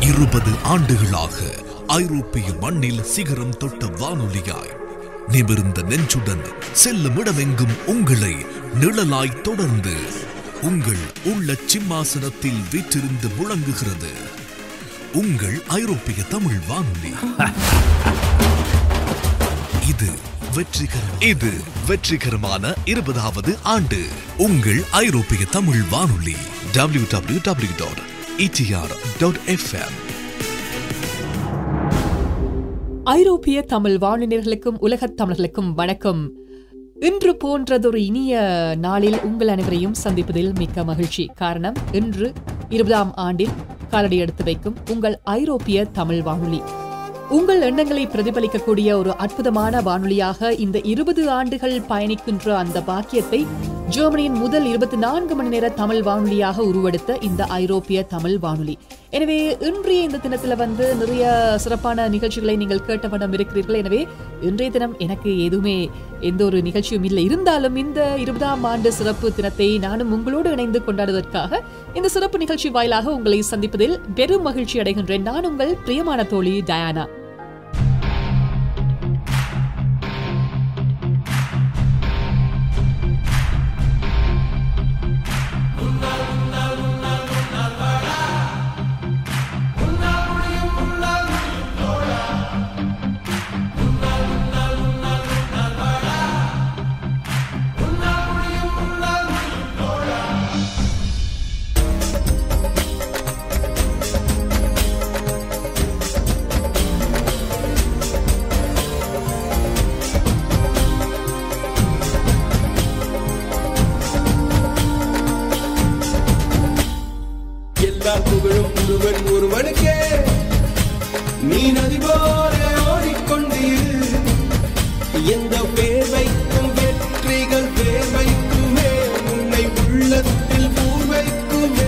இருபது ஆண்டுகளாக ஐரோப்பிய மண்ணில் சிகரம் தொட்ட வானொலியாய் நிமிர்ந்த நெஞ்சுடன் செல்லும் இடமெங்கும் உங்களை நிழலாய் தொடர்ந்து உங்கள் உள்ள சிம்மாசனத்தில் வீற்றிருந்து முழங்குகிறது உங்கள் ஐரோப்பிய தமிழ் வானொலி இது வெற்றிகரம் இது வெற்றிகரமான இருபதாவது ஆண்டு உங்கள் ஐரோப்பிய தமிழ் வானொலி W W W dot ETR dot FM ஐரோப்பிய தமிழ் வானினர்களுக்கும் உலகத் தமிழர்களுக்கும் வணக்கம் இன்று போன்றதொரு இனிய நாளில் உங்கள் அனைவரையும் சந்திப்பதில் மிக்க மகிழ்ச்சி காரணம் இன்று இருபதாம் ஆண்டில் காலடி எடுத்து வைக்கும் உங்கள் ஐரோப்பிய தமிழ் வானொலி உங்கள் எண்ணங்களை பிரதிபலிக்கக்கூடிய ஒரு அற்புதமான வானொலியாக இந்த இருபது ஆண்டுகள் பயணிக்கின்ற அந்த பாக்கியத்தை ஜெர்மனியின் முதல் இருபத்தி நான்கு மணி நேர தமிழ் வானொலியாக உருவெடுத்த இந்த ஐரோப்பிய தமிழ் வானொலி எனவே இன்றைய இந்த தினத்துல வந்து நிறைய சிறப்பான நிகழ்ச்சிகளை நீங்கள் கேட்ட வண்ணம் இருக்கிறீர்கள் எனவே இன்றைய தினம் எனக்கு எதுவுமே எந்த ஒரு நிகழ்ச்சியும் இல்லை இருந்தாலும் இந்த இருபதாம் ஆண்டு சிறப்பு தினத்தை நானும் உங்களோடு இணைந்து கொண்டாடுவதற்காக இந்த சிறப்பு நிகழ்ச்சி வாயிலாக உங்களை சந்திப்பதில் பெரும் மகிழ்ச்சி அடைகின்றேன் நான் உங்கள் பிரியமான தோழி டயானா எல்லா புகழும் ஒருவன் ஒருவனுக்கே நீ நதி போல ஓடிக்கொண்டீரு எந்த பேர் வைக்கும் வெற்றிகள் பேர் வைக்குமே உன்னை உள்ளத்தில் பூர் வைக்குமே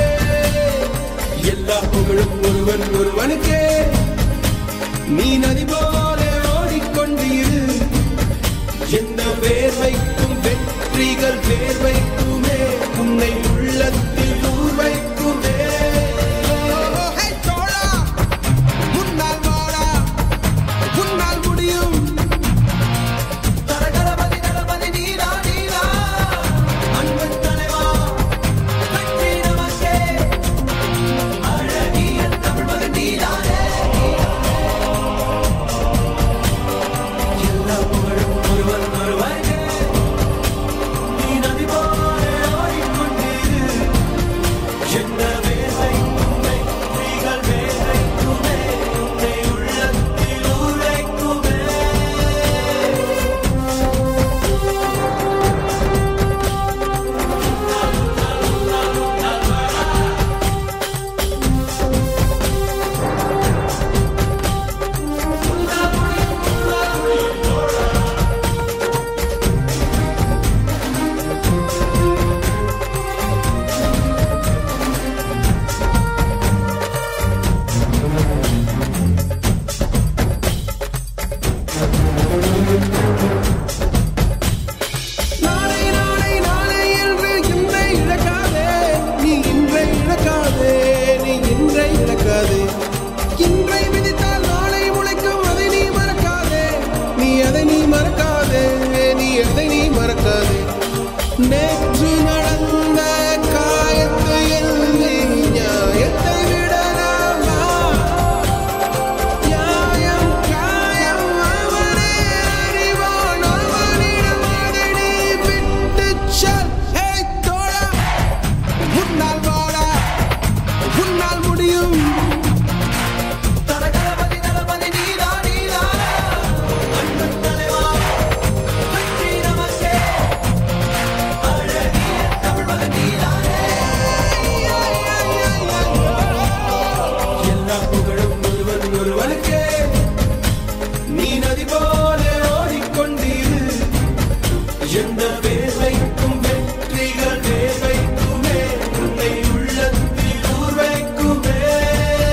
எல்லா புகழும் ஒருவன் ஒருவனுக்கே நீ நதி போல ஓடிக்கொண்டீரு எந்த பேர் வைக்கும் வெற்றிகள் பேர் வைக்குமே உன்னை உள்ளத்தில் ஊர் வைக்குமே முன்னால் வாடா உன்னால் முடியும் தரகரபதி தளபதி நீரா நீரா அன்பன் தலைவா வெற்றி நமக்கே அழகிய தமிழ் மகன் நீதானே எல்லா புகழும் ஒருவன் ஒருவனே நீ நதி போல ஓடிக்கொண்டீரு எந்த வேலை உன்னை நீகள் வேலைக்குமே உன்னை உள்ளத்தில் உரைக்குமே நாளை நாளை நாளை என்று இன்றை இழக்காதே நீ இன்றை இழக்காதே நீ இன்றை இழக்காதே இன்றை விதித்தால் நாளை முளைக்கும் அதை நீ மறக்காதே நீ அதை நீ மறக்காதே நீ அதை நீ மறக்காதே நேற்று நடந்த காயத்தை எண்ணி நியாயத்தை விடலாமா நியாயம் காயம் அவனே அறிவான் அவனிடம் அதை நீ விட்டுச் செல். ஏய் தோழா, முன்னால் வாடா, உன்னால் முடியும் தரகரபதி தளபதி நீதா நீதா அன்பன் தலைவா வெற்றி நமக்கே அழகிய தமிழ் மகன் நீதானே எல்லா புகழும் ஒருவன் ஒருவனுக்கே நீ நதி போல ஓடிக்கொண்டீரு எந்த பேர் வைக்கும் வெற்றிகள் பேர் வைக்குமே உன்னை உள்ளத்தில் ஊர் வைக்குமே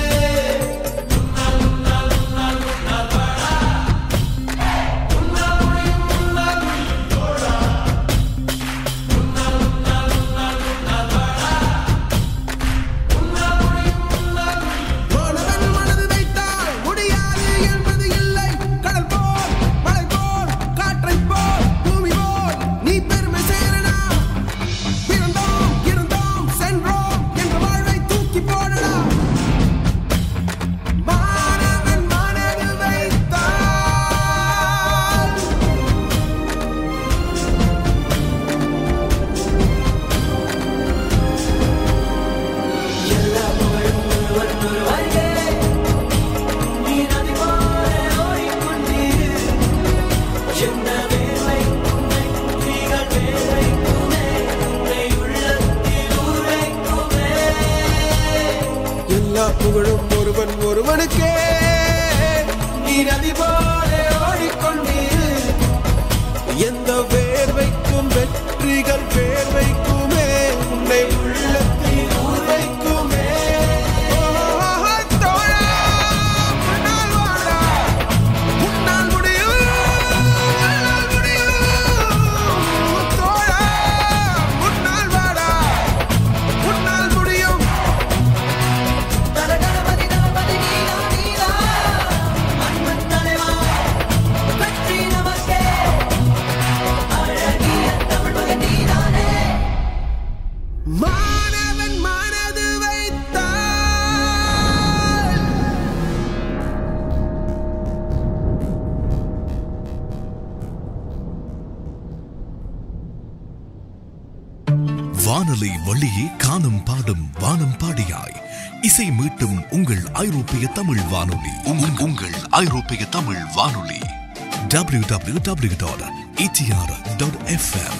புகழும் ஒருவன் ஒருவனுக்கே நீ நதி போல ஓடிக்கொண்டீரு எந்த வேர்வைக்கும் வெற்றிகள் வேர்வைக்குமே உன்னை உள்ளத்தில் உரைக்குமே ஓ, தோழா, உன்னால் வாழா, உன்னால் முடியும், உன்னால் முடியும். தோழா, உன்னால் வாடா, உன்னால் முடியும் தரகணபதி தளபதி நீலா நீலா அன்பன் தலைவா வெற்றி நமக்கே அழகிய தமிழ் மகன் நீதானே மாணவன் மனது வைத்தால் வானொலி வழியே காணும் பாடும் வானம் பாடியாய் இசை மீட்டும் உங்கள் ஐரோப்பிய தமிழ் வானொலி உங்- உங்கள் ஐரோப்பிய தமிழ் வானொலி W W W dot ETR dot FM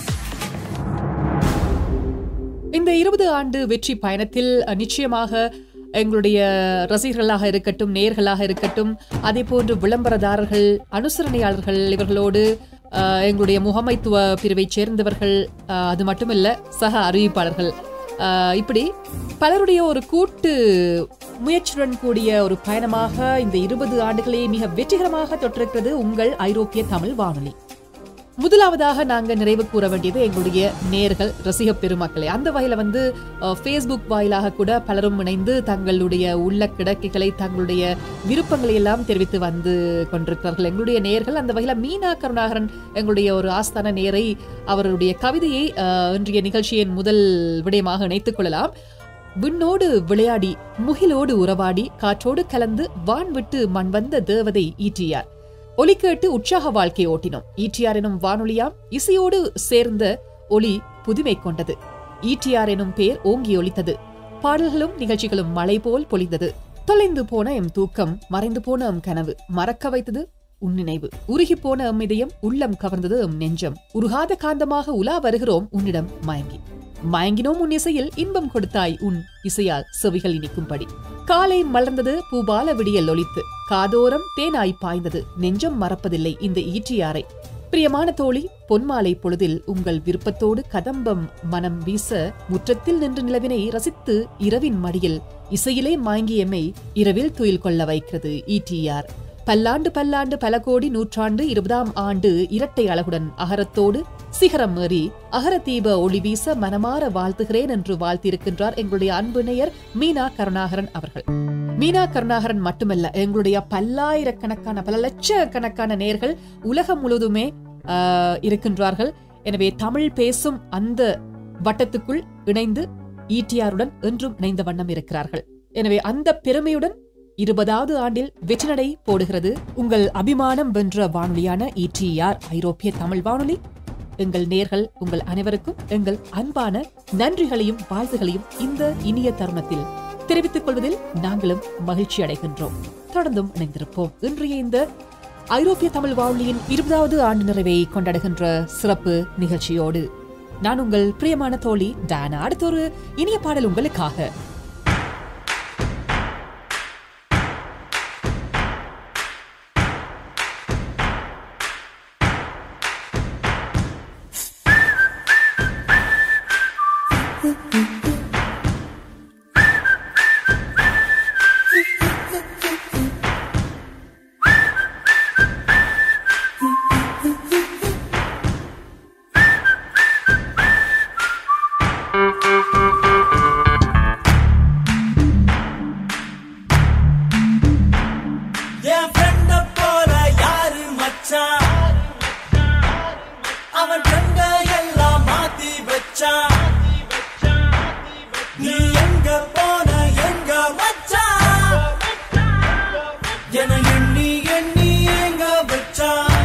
இந்த இருபது ஆண்டு வெற்றி பயணத்தில் அஹ், நிச்சயமாக எங்களுடைய ரசிகர்களாக இருக்கட்டும் நேர்களாக இருக்கட்டும் அதே போன்று விளம்பரதாரர்கள் அனுசரணையாளர்கள் இவர்களோடு அஹ், எங்களுடைய முகமைத்துவ பிரிவைச் சேர்ந்தவர்கள் அஹ், அது மட்டுமல்ல சக அறிவிப்பாளர்கள் அஹ், இப்படி பலருடைய ஒரு கூட்டு முயற்சியுடன் கூடிய ஒரு பயணமாக இந்த இருபது ஆண்டுகளே மிக வெற்றிகரமாக தொற்றிருக்கிறது உங்கள் ஐரோப்பிய தமிழ் வானொலி முதலாவதாக நாங்க நிறைவு கூற வேண்டியது எங்களுடைய நேர்கள் ரசிக பெருமக்களே அந்த வகையில வந்து ஃபேஸ்புக் வாயிலாக கூட பலரும் இணைந்து தங்களுடைய உள்ள கிடக்கைகளை தங்களுடைய விருப்பங்களை எல்லாம் தெரிவித்து வந்து கொண்டிருக்கிறார்கள் எங்களுடைய நேர்கள் அந்த வகையில மீனா கருணாகரன் எங்களுடைய ஒரு ஆஸ்தான நேரை அவருடைய கவிதையை அஹ், இன்றைய நிகழ்ச்சியின் முதல் விடயமாக இணைத்துக் கொள்ளலாம் விண்ணோடு விளையாடி முகிலோடு உறவாடி காற்றோடு கலந்து வான் விட்டு மண் வந்த தேவதை ஈட்டியார் ஒலி கேட்டு உற்சாக வாழ்க்கை ஓட்டினோம் ஈட்டியார் எனும் வானொலியாம் இசையோடு சேர்ந்த ஒலி புதுமை கொண்டது ஈட்டியார் எனும் பேர் ஓங்கி ஒலித்தது பாடல்களும் நிகழ்ச்சிகளும் மழை போல் பொழிந்தது தொலைந்து போன எம் தூக்கம் மறைந்து போன எம் கனவு மறக்க வைத்தது உன் நினைவு உருகி போன எம் இதயம் உள்ளம் கவர்ந்தது எம் நெஞ்சம் உருகாத காந்தமாக உலா வருகிறோம் உன்னிடம் மயங்கி மயங்கினோம் உன் இசையில் இன்பம் கொடுத்தாய் உன் இசையால் செவிகள் இனிக்கும்படி காலை மலர்ந்தது பூபால விடியல் ஒலித்து காதோரம் தேனாய் பாய்ந்தது நெஞ்சம் மறப்பதில்லை இந்த ஈற்றியாரை பிரியமான தோழி பொன்மாலை பொழுதில் உங்கள் விருப்பத்தோடு கதம்பம் மனம் வீச முற்றத்தில் நின்று நிலவினை ரசித்து இரவின் மடியில் இசையிலே மாங்கியமை இரவில் துயில் கொள்ள வைக்கிறது ஈட்டியார் பல்லாண்டு பல்லாண்டு பல கோடி நூற்றாண்டு இருபதாம் ஆண்டு இரட்டை அழகுடன் அகரத்தோடு சிகரம் ஏறி அகரதீப ஒளி வீச மனமாற வாழ்த்துகிறேன் என்று வாழ்த்தியிருக்கின்றார் எங்களுடைய அன்பு நேயர் மீனா கருணாகரன் அவர்கள் மீனா கருணாகரன் மட்டுமல்ல எங்களுடைய பல்லாயிரக்கணக்கான பல லட்சக்கணக்கான நேர்கள் உலகம் முழுவதுமே ஆஹ், இருக்கின்றார்கள் எனவே தமிழ் பேசும் அந்த வட்டத்துக்குள் இணைந்து ஈட்டியாருடன் என்றும் இணைந்த வண்ணம் இருக்கிறார்கள் எனவே அந்த பெருமையுடன் இருபதாவது ஆண்டில் வெற்றிநடை போடுகிறது உங்கள் அபிமானம் வென்ற வானொலியான ஈடிஆர் ஐரோப்பிய தமிழ் வானொலி எங்கள் நேர்கள் உங்கள் அனைவருக்கும் எங்கள் அன்பான நன்றிகளையும் வாழ்த்துகளையும் இந்த இனிய தருணத்தில் தெரிவித்துக் கொள்வதில் நாங்களும் மகிழ்ச்சி அடைகின்றோம் தொடர்ந்தும் இணைந்திருப்போம் இன்றைய இந்த ஐரோப்பிய தமிழ் வானொலியின் இருபதாவது ஆண்டு நிறைவை கொண்டாடுகின்ற சிறப்பு நிகழ்ச்சியோடு நான் உங்கள் பிரியமான தோழி டானா அடுத்த ஒரு இனிய பாடல் உங்களுக்காக என் ஃப்ரெண்ட போல யாரு மச்சான் அவன் ஃப்ரெண்ட எல்லாம் மாத்தி வச்சான் நீ எங்க போன எங்க மச்சான் என எண்ணி எண்ணி எங்க வச்சான்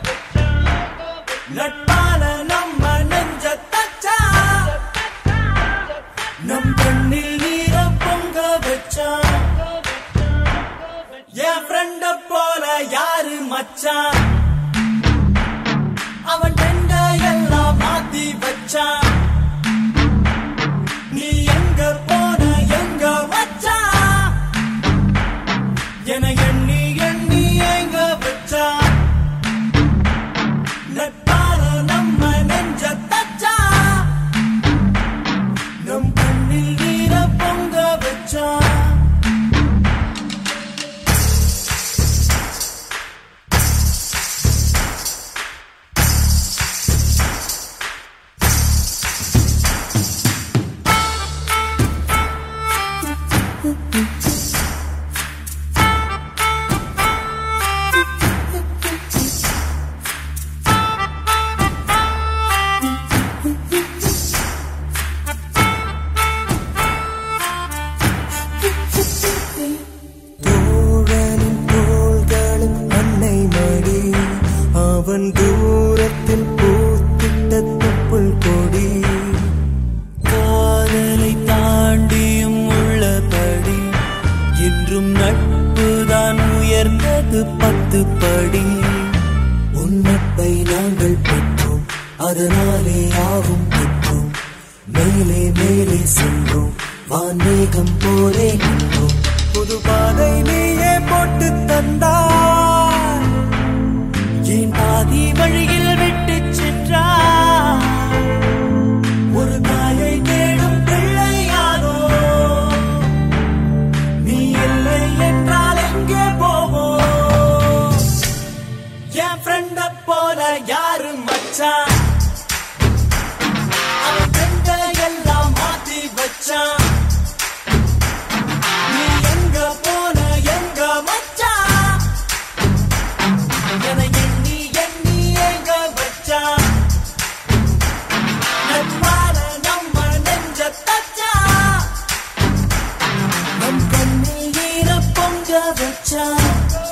நட்பால நம்ம நெஞ்ச தச்சான் நம் கண்ணில் நீர பொங்க வச்சான் என் ஃப்ரெண்ட போல யாரு மச்சான் அவன் ஃப்ரெண்ட எல்லாம் மாத்தி வச்சான் நீ எங்க போன எங்க மச்சான் என்றும் நட்புதான் உயர்ந்தது பத்து படி உன்னத்தை நாங்கள் பெற்றோம் அதனாலே ஆகும் பெற்றோம் மேலே மேலே சென்றோம் வான்மேகம் போலே நின்றோம் புது பாதை நீயே போட்டு தந்தாய் ஏன் பாதி வழியில் விட்டு சென்றாய் ஒரு தாயை தேடும் பிள்ளையானோ நீ இல்லை என்றால் எங்கே போவோம் என் ஃப்ரெண்ட போல யாரு மச்சான் அவன் ஃப்ரெண்ட எல்லாம் மாத்தி வச்சான் நீ எங்க போன எங்க மச்சான் என எண்ணி எண்ணி எங்க வச்சான் நட்பால நம்ம நெஞ்ச தச்சான் நம் கண்ணில் ஈர பொங்க வச்சான்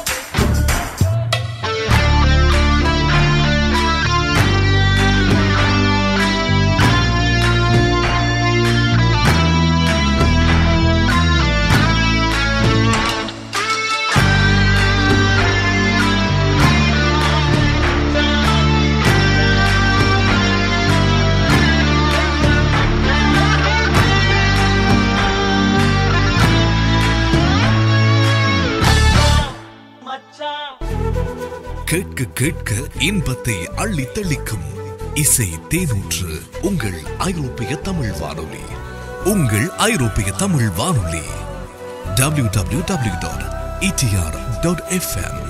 மச்சான் கேட்க கேட்க இன்பத்தை அள்ளி தெளிக்கும் இசை தேனூற்று உங்கள் ஐரோப்பிய தமிழ் வானொலி உங்கள் ஐரோப்பிய தமிழ் வானொலி W W W dot ETR dot FM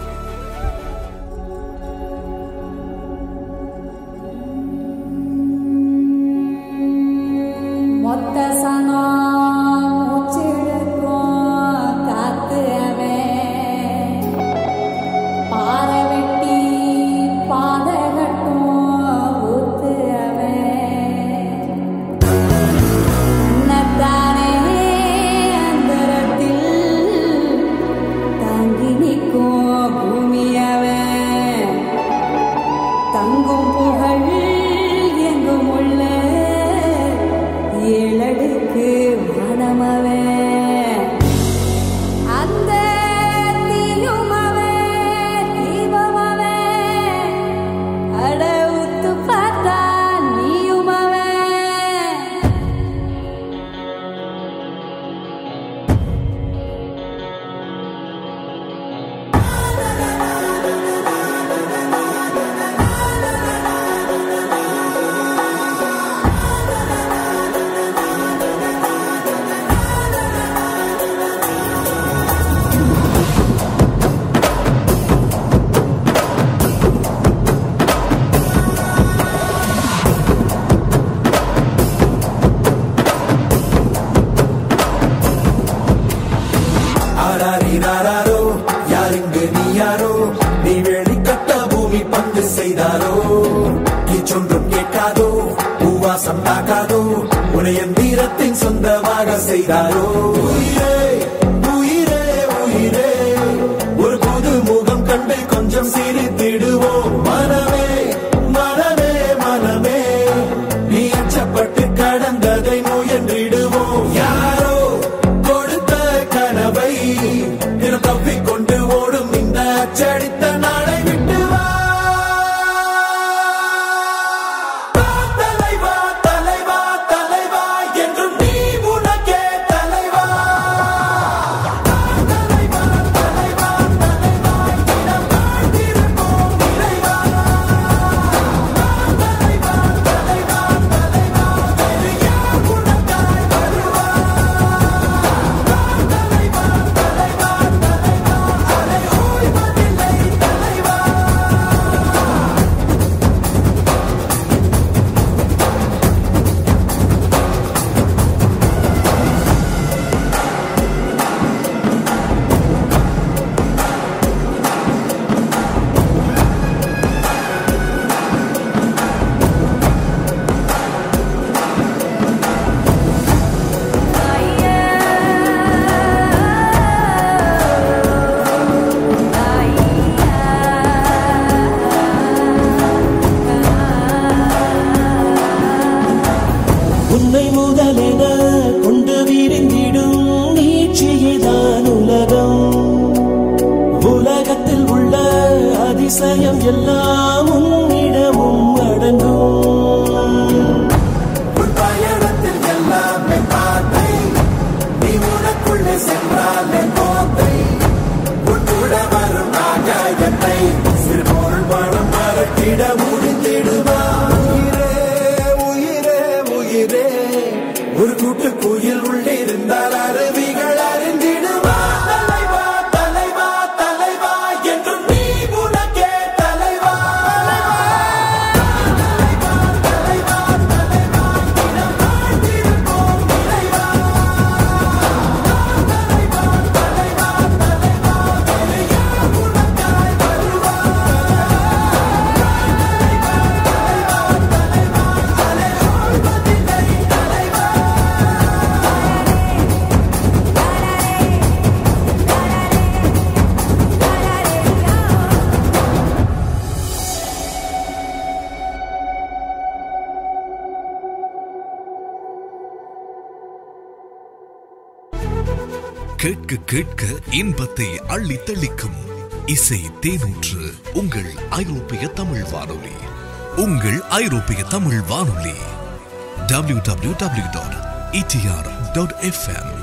மொத்த சனம் மூச்செடுக்கும் காத்து அவன் பாறை வெட்டி பாதை கட்டும் ஊத்து அவன் உன்னத்தானே அந்தரத்தில் தாங்கி நிற்கும் பூமி அவன் தங்கும் புகழ் எங்கும் உள்ள ஏழடுக்கு வானமவன் அந்த தீயுமவன் தீபமவன் அட உத்து பார்த்தா நீயுமவன் ஆராரிராரோ யாருங்கு நீ யாரோ நீ வெளிக்கட்ட பூமி பங்கு செய்தாரோ கீச்சொன்றும் கேட்காதோ பூவாசம் தாக்காதோ உனையன் வீரத்தின் சொந்தமாக செய்தாரோ உயிரே உயிரே உயிரே ஒரு புது முகம் கண்டு கொஞ்சம் சிரித்திடுவோம் மனமே மனமே மனமே நீ அச்சப்பட்டு கடந்ததை முயன்றிடுவோம் யாரோ கொடுத்த கனவை தினம் தப்பிக்கொண்டு ஓடும் இந்த அச்சடித்த நாளை விட்டு வா தலைவா தலைவா தலைவா என்றும் நீ உனக்கே தலைவா அதிசயம் எல்லாம் உன்னிடமும் அடங்கும் உன் பயணத்தில் எல்லாமே பாதை நீ உனக்குள்ளே சென்றாலே கோத்தை உன் கூட வரும் ஆகாயத்தை சிறுபொருள் பணம் மறக்கிட முடிந்திடுமா உயிரே உயிரே உயிரே ஒரு கூட்டு குயில் உள்ளிருந்தால் அருவிகள் அறிந்திடுமா தலைவா தலைவா தலைவா என்று நீ உனக்கே தலைவா கேட்க கேட்க இன்பத்தை அள்ளி தெளிக்கும் இசை தேனூற்று உங்கள் ஐரோப்பிய தமிழ் வானொலி உங்கள் ஐரோப்பிய தமிழ் வானொலி W W W dot ETR dot FM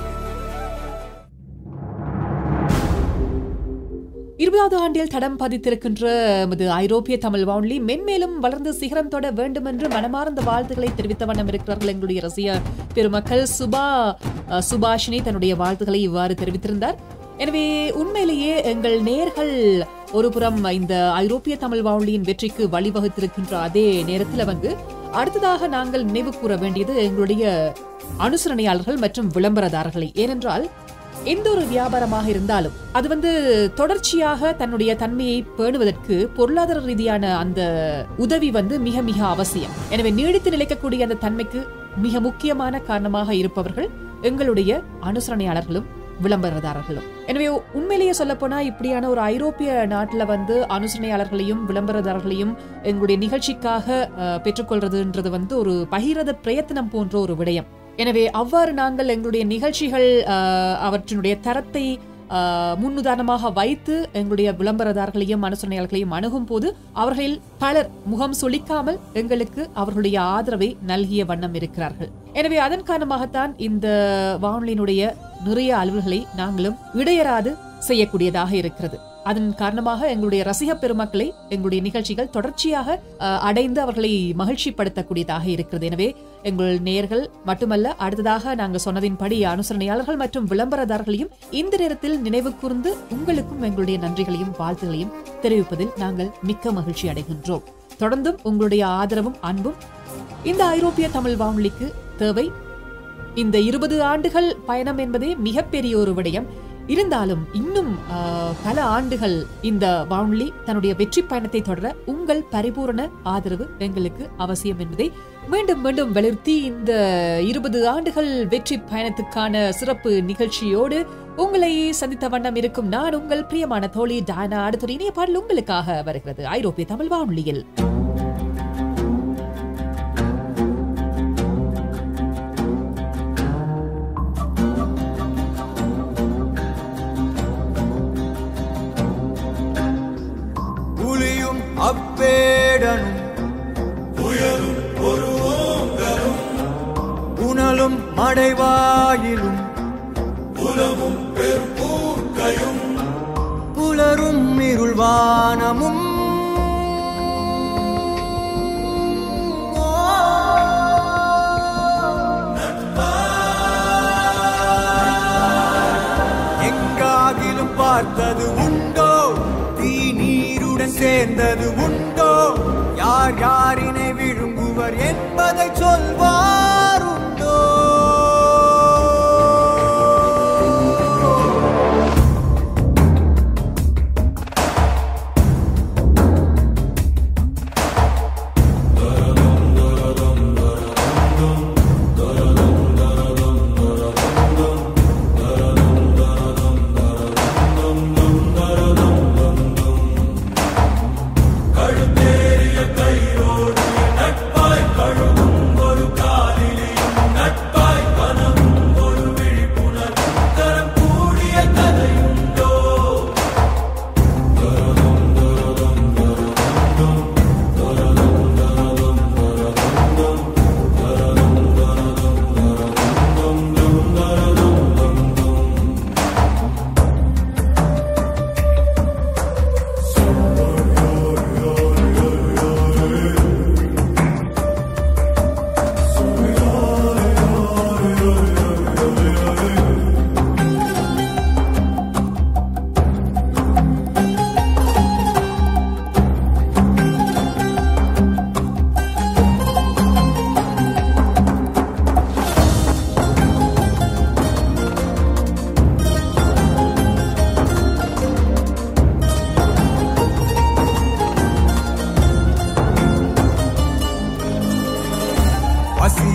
இருபதாவது ஆண்டில் தடம் பதித்திருக்கின்ற எமது ஐரோப்பிய தமிழ் வானொலி மென்மேலும் வளர்ந்து சிகரம் தொட வேண்டும் என்று மனமார்ந்த வாழ்த்துக்களை தெரிவித்த வண்ணம் இருக்கிறார்கள் எங்களுடைய ரசிக பெருமக்கள் சுபா அஹ், சுபாஷினி தன்னுடைய வாழ்த்துக்களை இவ்வாறு தெரிவித்திருந்தார் எனவே உண்மையிலேயே எங்கள் நேர்கள் ஒருபுறம் இந்த ஐரோப்பிய தமிழ் வானொலியின் வெற்றிக்கு வழிவகுத்திருக்கின்ற அதே நேரத்தில் வந்து அடுத்ததாக நாங்கள் நினைவு கூற வேண்டியது எங்களுடைய அனுசரணையாளர்கள் மற்றும் விளம்பரதாரர்களை ஏனென்றால் எந்த ஒரு வியாபாரமாக இருந்தாலும் அது வந்து தொடர்ச்சியாக தன்னுடைய தன்மையை பேணுவதற்கு பொருளாதார ரீதியான அந்த உதவி வந்து மிக மிக அவசியம் எனவே நீடித்து நிலைக்கக்கூடிய அந்த தன்மைக்கு மிக முக்கியமான காரணமாக இருப்பவர்கள் எங்களுடைய அனுசரணையாளர்களும் விளம்பரதாரர்களும் எனவே உண்மையிலேயே சொல்லப்போனா இப்படியான ஒரு ஐரோப்பிய நாட்டுல வந்து அனுசரணையாளர்களையும் விளம்பரதாரர்களையும் எங்களுடைய நிகழ்ச்சிக்காக அஹ், பெற்றுக்கொள்றதுன்றது வந்து ஒரு பகிரத பிரயத்தனம் போன்ற ஒரு விடயம் எனவே அவ்வாறு நாங்கள் எங்களுடைய நிகழ்ச்சிகள் அஹ், அவற்றினுடைய தரத்தை அஹ், முன்னுதாரணமாக வைத்து எங்களுடைய விளம்பரதாரர்களையும் அனுசரணையாளர்களையும் அணுகும் போது அவர்களில் பலர் முகம் சொலிக்காமல் எங்களுக்கு அவர்களுடைய ஆதரவை நல்கிய வண்ணம் இருக்கிறார்கள் எனவே அதன் காரணமாகத்தான் இந்த வானொலியினுடைய நிறைய அலுவல்களை நாங்களும் இடையராது செய்யக்கூடியதாக இருக்கிறது அதன் காரணமாக எங்களுடைய ரசிக பெருமக்களை எங்களுடைய நிகழ்ச்சிகள் தொடர்ச்சியாக அஹ், அடைந்து அவர்களை மகிழ்ச்சிப்படுத்தக்கூடியதாக இருக்கிறது எனவே எங்கள் நேயர்கள் மட்டுமல்ல அடுத்ததாக நாங்கள் சொன்னதின்படி அனுசரணையாளர்கள் மற்றும் விளம்பரதாரர்களையும் இந்த நேரத்தில் நினைவு கூர்ந்து உங்களுக்கும் எங்களுடைய நன்றிகளையும் வாழ்த்துகளையும் தெரிவிப்பதில் நாங்கள் மிக்க மகிழ்ச்சி அடைகின்றோம் தொடர்ந்தும் உங்களுடைய ஆதரவும் அன்பும் இந்த ஐரோப்பிய தமிழ் வானொலிக்கு தேவை இந்த இருபது ஆண்டுகள் பயணம் என்பதே மிகப்பெரிய ஒரு விடயம் இருந்தாலும் இன்னும் ஆஹ், பல ஆண்டுகள் இந்த வானொலி தன்னுடைய வெற்றி பயணத்தை தொடர உங்கள் பரிபூரண ஆதரவு எங்களுக்கு அவசியம் என்பதை மீண்டும் மீண்டும் வலியுறுத்தி இந்த இருபது ஆண்டுகள் வெற்றி பயணத்துக்கான சிறப்பு நிகழ்ச்சியோடு உங்களை சந்தித்த வண்ணம் இருக்கும் நான் உங்கள் பிரியமான தோழி டானா அடுத்த ஒரு இனிய பாடல் உங்களுக்காக வருகிறது ஐரோப்பிய தமிழ் வானொலியில் புலியும் அப்பேடனும் உயரும் ஒரு ஓங்கரும் புனலும் மடைவாயிலும் புலமும் பெரும்பூக்கையும் புலரும் இருள்வானமும் எங்காகிலும் பார்த்தது உண்டோ தீ நீருடன் சேர்ந்தது உண்டோ யார் யாரினை விழுங்குவர் என்பதை சொல்வாருண்டோ கழுத்தேறிய கையோடு நட்பாய் கழுவும் ஒரு காலிலே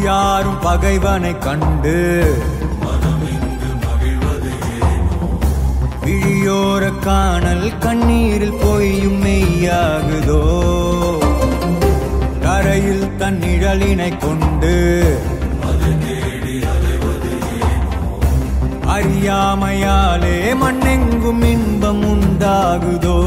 யாரும் பகைவனை கண்டு விழியோர காணல் கண்ணீரில் பொய்யும் மெய்யாகுதோ கரையில் தன் நிழலினை கொண்டு அறியாமையாலே மண்ணெங்கும் இன்பம் உண்டாகுதோ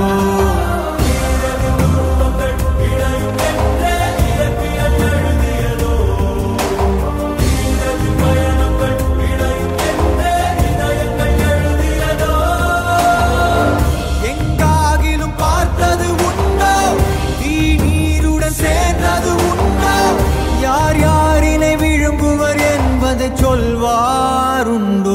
எங்காகிலும் பார்த்தது உண்டோ தீ நீருடன் சேர்ந்தது உண்டோ யார் யாரினை விழுங்குவர் என்பதை சொல்வாருண்டோ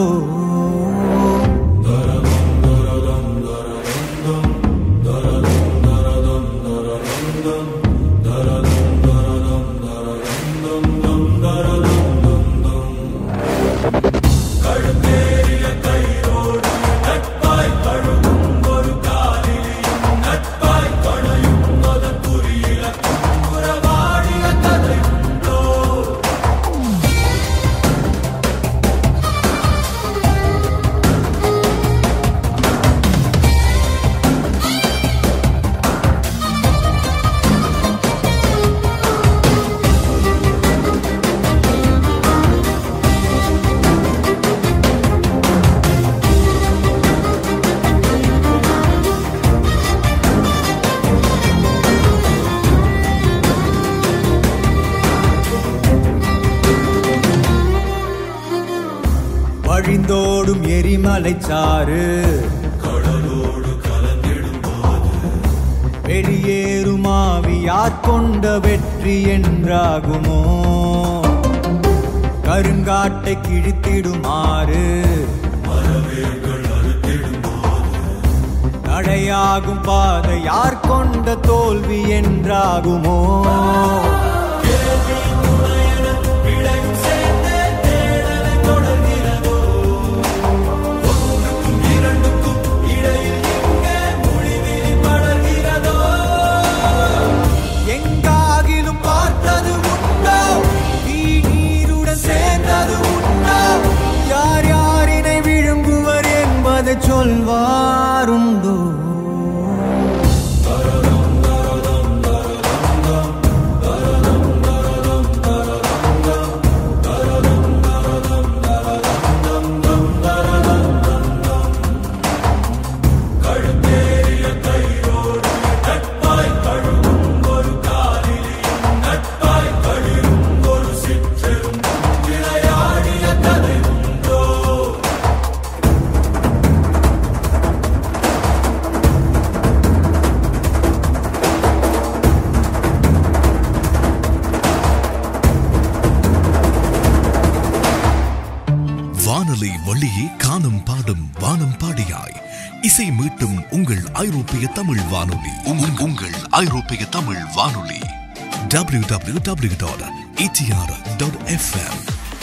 வழிந்தோடும் எரிமலை சாறு வெளியேறும் ஆவியார் கொண்ட வெற்றி என்றாகுமோ கருங்காட்டை கிழித்திடுமாறு தடையாகும் பாதை யார் கொண்ட தோல்வி என்றாகுமோ எங்காகிலும் பார்த்தது உண்டோ தீ நீருடன் சேர்ந்தது உண்டோ யார் யாரினை விழுங்குவர் என்பதை சொல்வாருண்டோ வானொலி வழியே காணும் பாடும் வானம் பாடியாய் இசை மீட்டும் உங்கள் ஐரோப்பிய தமிழ் வானொலி உங்- உங்கள் ஐரோப்பிய தமிழ் வானொலி W W W dot ETR dot FM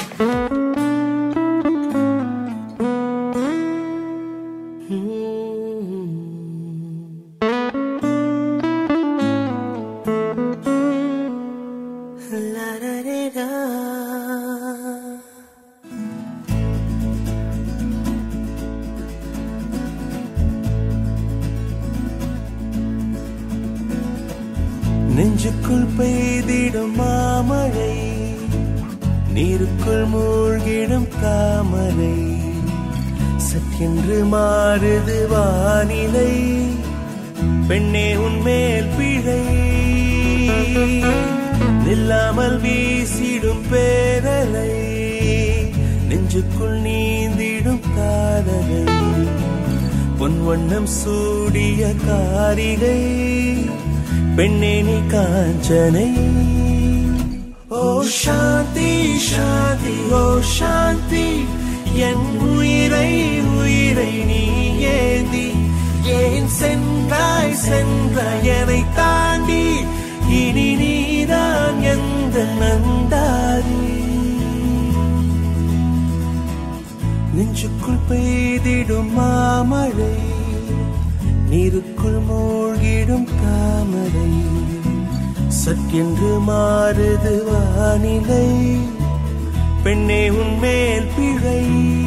நெஞ்சுக்குள் பெய்திடும் மாமழை நீருக்குள் மூழ்கிடும் தாமரை சற்றென்று மாறுது வானிலை பெண்ணே உன்மேல் பிழை நில்லாமல் வீசிடும் பேரலை நெஞ்சுக்குள் நீந்திடும் காதலை பொன் வண்ணம் சூடிய காரிகை பெண்ணே நீ காஞ்சனை ஓ சாந்தி சாந்தி ஓ சாந்தி என் உயிரை உயிரை நீ ஏந்தி ஏன் சென்றாய் சென்றாய் என்னை தாண்டி இனி நீதான் எந்த நந்தாரி நெஞ்சுக்குள் பெய்திடும் மாமழை நீருக்குள் மூழ்கிடும் தாமரை சற்கென்று மாறுது வானிலை பெண்ணே உன்மேல் பிழை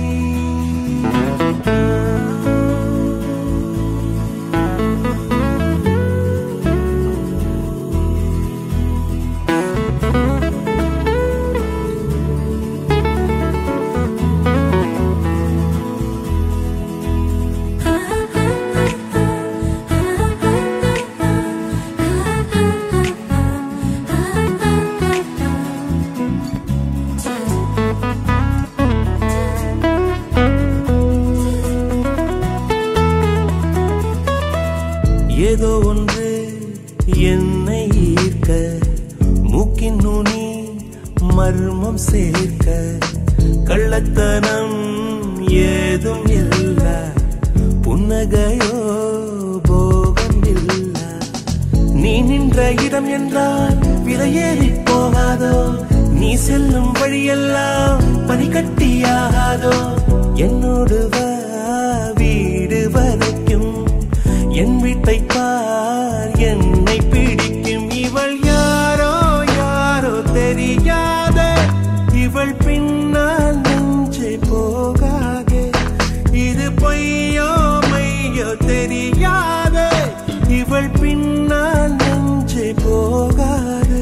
ஏதோ ஒன்று என்னை ஈர்க்க மூக்கின் நுனி மர்மம் சேர்க்க கள்ளத்தனம் ஏதும் இல்ல புன்னகையோ போகம் இல்ல நீ நின்ற இடம் என்றால் விலையேறி போகாதோ நீ செல்லும் வழியெல்லாம் பனிக்கட்டியாகாதோ என்னோடு வா வீடு வரைக்கும் என் வீட்டை பார் என்னை பிடிக்கும் இவள் யாரோ யாரோ தெரியாத இவள் பின்னால் நெஞ்சை போகாதே இது பொய்யோ மையோ தெரியாத இவள் பின்னால் நெஞ்சை போகாதே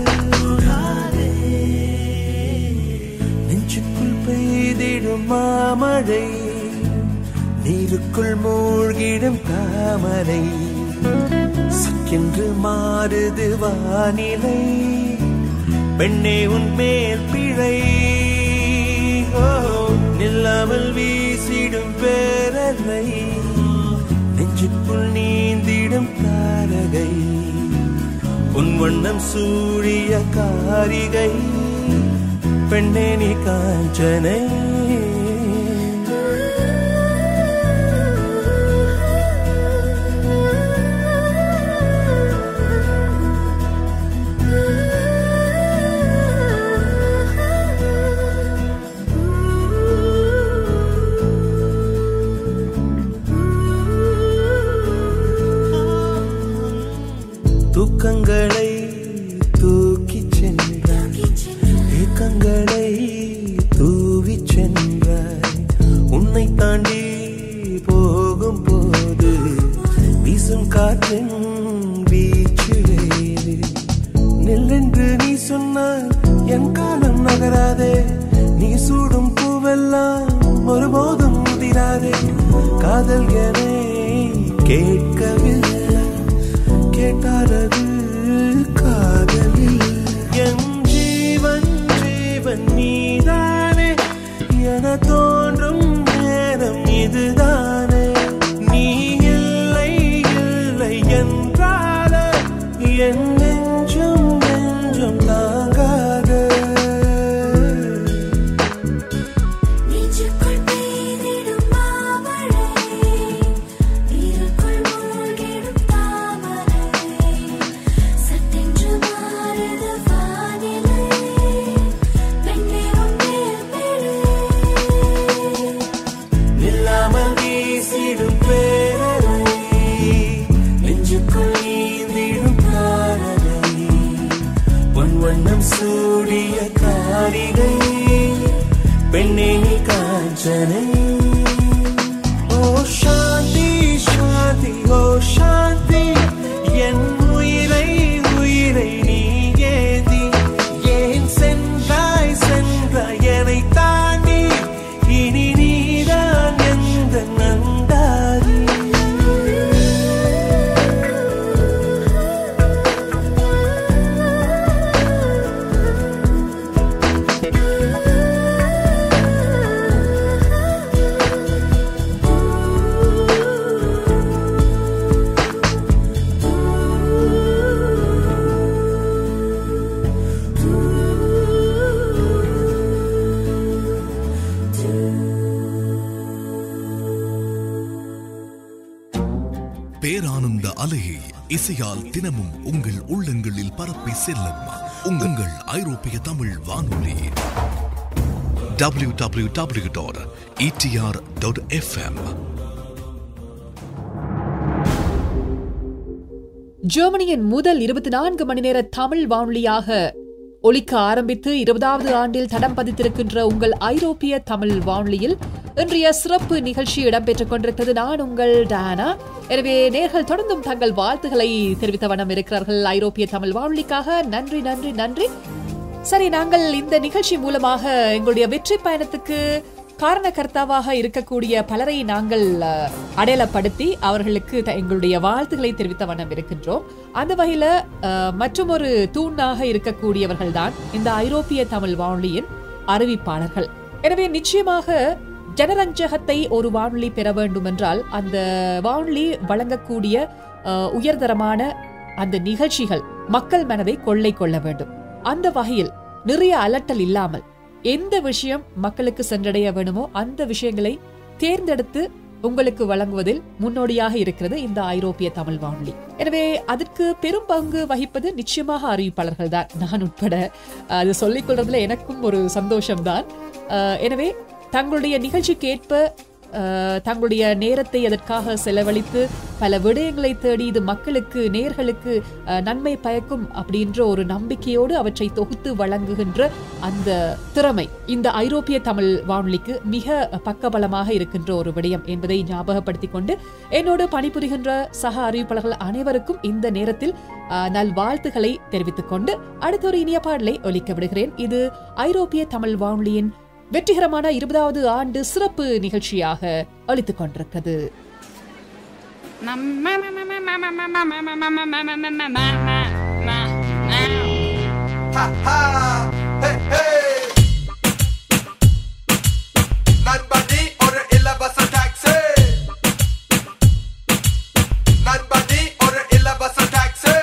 நெஞ்சுக்குள் பெய்திடும் மாமழை நீருக்குள் மூழ்கிடும் தாமரை சக்கென்று மாறுது வானிலை பெண்ணே உன் மேல் பிழை ஓ, நில்லாமல் வீசிடும் பேரலை நெஞ்சுக்குள் நீந்திடும் தாரகை உன் வண்ணம் சூழிய காரிகை பெண்ணே நீ காஞ்சனை தூக்கங்களை தூக்கிச் சென்றாய் ஏக்கங்களை தூவிச் சென்றாய் உன்னை தாண்டி போகும் போது வீசும் காற்றின் வீச்சு வேறு நெல்லென்று நீ சொன்னால் என் காலம் நகராதே நீ சூடும் பூவெல்லாம் ஒருபோதும் முதிராதே காதல் என கேட்கவில்லை கேட்டாரது காதலில் என் ஜீவன் ஜீவன் நீதானே என தோன்றும் நேரம் இதுதானே நீ இல்லை இல்லை என்றால என் நெஞ்சம் நெஞ்சம் தாங்காத நெஞ்சுக்குள் பெய்திடும் மாமழை நீருக்குள் மூழ்கிடும் தாமரை சட்டென்று மாறுது வானிலை பெண்ணே உன் மேல் பிழை நில்லாமல் வீசிடும் பேரலை நெஞ்சுக்குள் நீந்திடும் காரலை பொன் வண்ணம் சூடிய காரிகை பெண்ணே நீ காஞ்சனை ஓ சாந்தி சாந்தி ஓ சாந்தி என் உயிரை உயிரை நீ ஏந்தி ஏன் சென்றாய் சென்றாய் என்னை தாண்டி இனி நீதான் எந்த நந்தாரி பேரானந்த அலையை இசையால் தினமும் உங்கள் உள்ளங்களில் பரப்பி செல்லும் உங்கள் ஐரோப்பிய தமிழ் வானொலி W W W dot ETR dot FM ஜெர்மனியின் முதல் இருபத்தி நான்கு மணி நேர தமிழ் வானொலியாக ஒலிக்க ஆரம்பித்து இருபதாவது ஆண்டில் தடம் பதித்திருக்கின்ற உங்கள் ஐரோப்பிய தமிழ் வானொலியில் இன்றைய சிறப்பு நிகழ்ச்சி இடம்பெற்றுக் கொண்டிருக்கிறது நான் உங்கள் டானா எனவே நேர்கள் தொடர்ந்தும் தங்கள் வாழ்த்துக்களை தெரிவித்த வண்ணம் இருக்கிறார்கள் ஐரோப்பிய தமிழ் வானொலிக்காக நன்றி நன்றி நன்றி சரி நாங்கள் இந்த நிகழ்ச்சி மூலமாக எங்களுடைய வெற்றி பயணத்துக்கு காரணகர்த்தாவாக இருக்கக்கூடிய பலரை நாங்கள் அஹ், அடையாளப்படுத்தி அவர்களுக்கு த- எங்களுடைய வாழ்த்துக்களை தெரிவித்த வண்ணம் இருக்கின்றோம் அந்த வகையில அஹ், மற்றுமொரு தூணாக இருக்கக்கூடியவர்கள் தான் இந்த ஐரோப்பிய தமிழ் வானொலியின் அறிவிப்பாளர்கள் எனவே நிச்சயமாக ஜனரஞ்சகத்தை ஒரு வானொலி பெற வேண்டும் என்றால் அந்த வானொலி வழங்கக்கூடிய அஹ், உயர்தரமான அந்த நிகழ்ச்சிகள் மக்கள் மனதை கொள்ளை கொள்ள வேண்டும் அந்த வகையில் நிறைய அலட்டல் இல்லாமல் எந்த விஷயம் மக்களுக்கு சென்றடைய வேணுமோ அந்த விஷயங்களை தேர்ந்தெடுத்து உங்களுக்கு வழங்குவதில் முன்னோடியாக இருக்கிறது இந்த ஐரோப்பிய தமிழ் வானொலி எனவே அதற்கு பெரும் பங்கு வகிப்பது நிச்சயமாக அறிவிப்பாளர்கள் தான் நான் உட்பட அது சொல்லிக் கொள்றதுல எனக்கும் ஒரு சந்தோஷம்தான் அஹ், எனவே தங்களுடைய நிகழ்ச்சிக்கு ஏற்ப அஹ், தங்களுடைய நேரத்தை அதற்காக செலவழித்து பல விடயங்களை தேடி இது மக்களுக்கு நேர்களுக்கு அஹ், நன்மை பயக்கும் அப்படின்ற ஒரு நம்பிக்கையோடு அவற்றை தொகுத்து வழங்குகின்ற அந்த திறமை இந்த ஐரோப்பிய தமிழ் வானொலிக்கு மிக பக்கபலமாக இருக்கின்ற ஒரு விடயம் என்பதை ஞாபகப்படுத்திக் கொண்டு என்னோடு பணிபுரிகின்ற சக அறிவிப்பாளர்கள் அனைவருக்கும் இந்த நேரத்தில் அஹ், நல்வாழ்த்துக்களை தெரிவித்துக் கொண்டு அடுத்த ஒரு இனிய பாடலை ஒலிக்க விடுகிறேன் இது ஐரோப்பிய தமிழ் வானொலியின் வெற்றிகரமான இருபதாவது ஆண்டு சிறப்பு நிகழ்ச்சியாக ஒலித்துக் கொண்டிருக்கிறது Ha ha! Hey hey! Nobody or illa bus a taxi. Nobody or illa bus a taxi.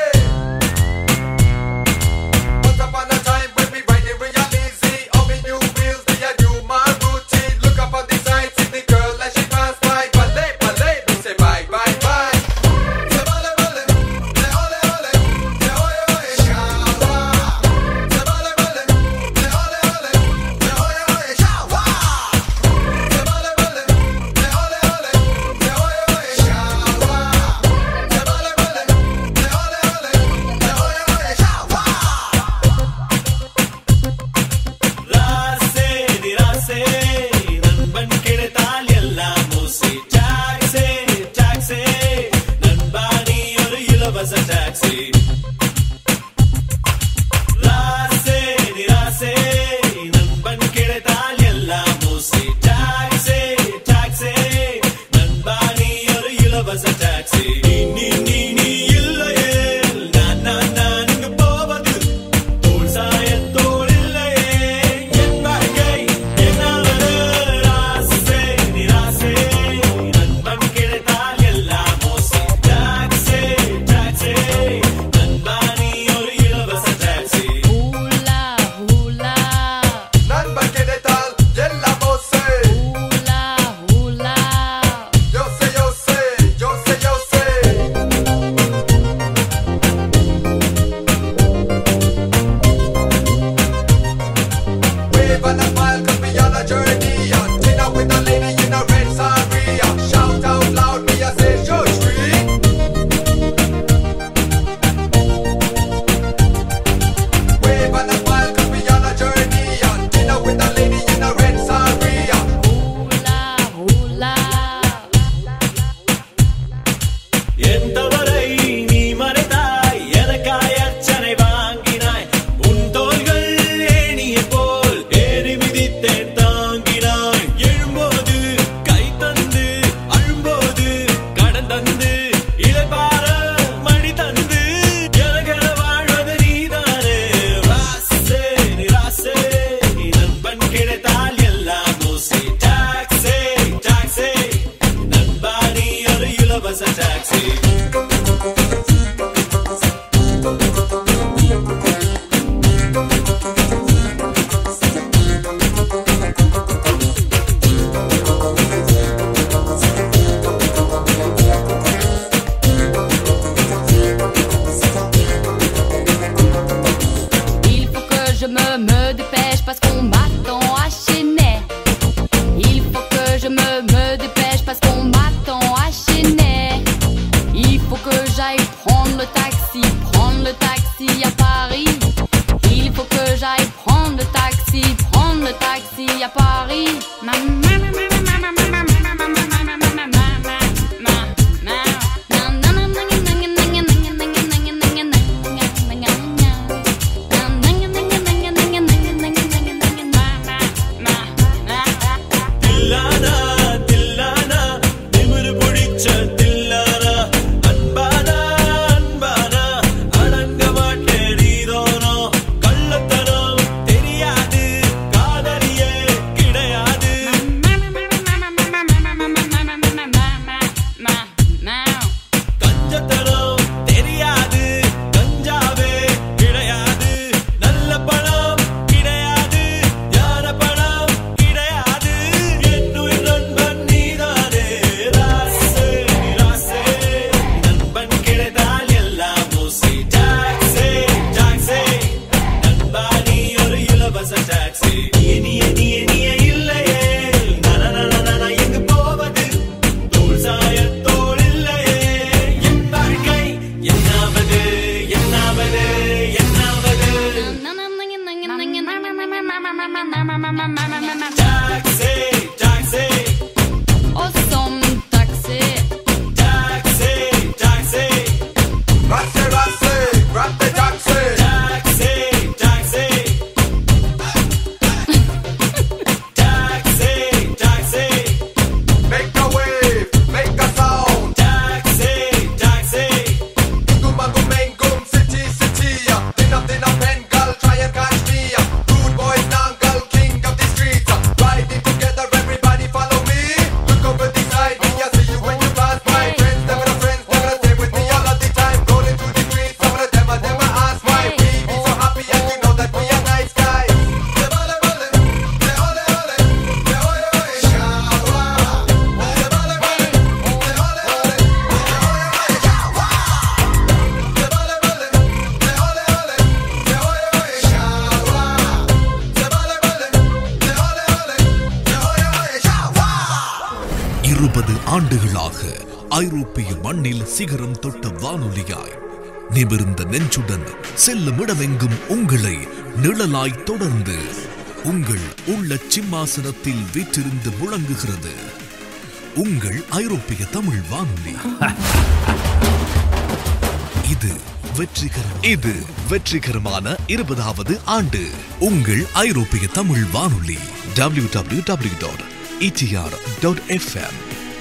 Once upon a time when we riding real easy, all we new wheels, they a new my routine. Look up on the side, see the girl as she pass by. Ballet, ballet, we say bye, bye, bye. Say ballet, ballet, say ole, ole, say oye, oye, shawa. Say ballet, ballet, say ole, ole, say oye, oye, shawa. Say ballet, ballet, say ole, ole, say oye, oye, shawa. Say ballet, ballet, say ole, ole, say oye, oye, shawa. ராசே நிராசே நண்பன் கிடைத்தால் எல்லாம் மூசி டாக்ஸே டாக்ஸே நண்பா நீ ஒரு இலவச taxi ராசே நிராசே நண்பன் கிடைத்தால் எல்லாம் மூசி டாக்ஸே டாக்ஸே நண்பா நீ ஒரு இலவச டாக்ஸி நீ நீ நீ நீ இல்லையே நான் நான் நான் இங்கு போவது தோள் சாயத்தோள் இல்லையே என் வாழ்க்கை என்னாவது ராசே நிராசே நண்பன் கிடைத்தால் எல்லாம் மோசி டாக்ஸே டாக்ஸே நண்பா நீ ஒரு இலவச taxi Hula, hula, None but get it all, yella bosse. hula, hula. Yo sé, yo sé, yo sé, yo sé. Wave and a smile could be on a journey. On dinner with a lady in a red saria. Shout out loud, me I say, show street. Wave and a smile could be on a journey. On dinner with a lady in a red saria. Hula, hula. என் தவறை நீ மறைத்தாய் எனக்காய் அர்ச்சனை வாங்கினாய் உன் தோள்கள் ஏணிய போல் ஏறி மிதித்தேன் தாங்கினாய் எழும்போது கை தந்து அழும்போது கடன் தந்து இளைப்பாற மணி தந்து எனக்கென வாழ்வது நீதானே ராசே நிராசே நண்பன் கிடைத்தால் எல்லாம் தோசை டாக்ஸே டாக்ஸே நண்பா நீ ஒரு இலவச taxi Il faut que je me, me dépêche parce qu'on m'attend à Chennai. Il faut que je me, me dépêche parce qu'on m'attend à Chennai. Il ஐரோப்பிய மண்ணில் சிகரம் தொட்ட வானொலியாய் நிமிர்ந்த நெஞ்சுடன் செல்லும் இடமெங்கும் உங்களை நிழலாய் தொடர்ந்து உங்கள் உள்ள சிம்மாசனத்தில் வீற்றிருந்து முழங்குகிறது உங்கள் ஐரோப்பிய தமிழ் வானொலி இது வெற்றிகரம் இது வெற்றிகரமான இருபதாவது ஆண்டு உங்கள் ஐரோப்பிய தமிழ் வானொலி W W W dot ETR dot FM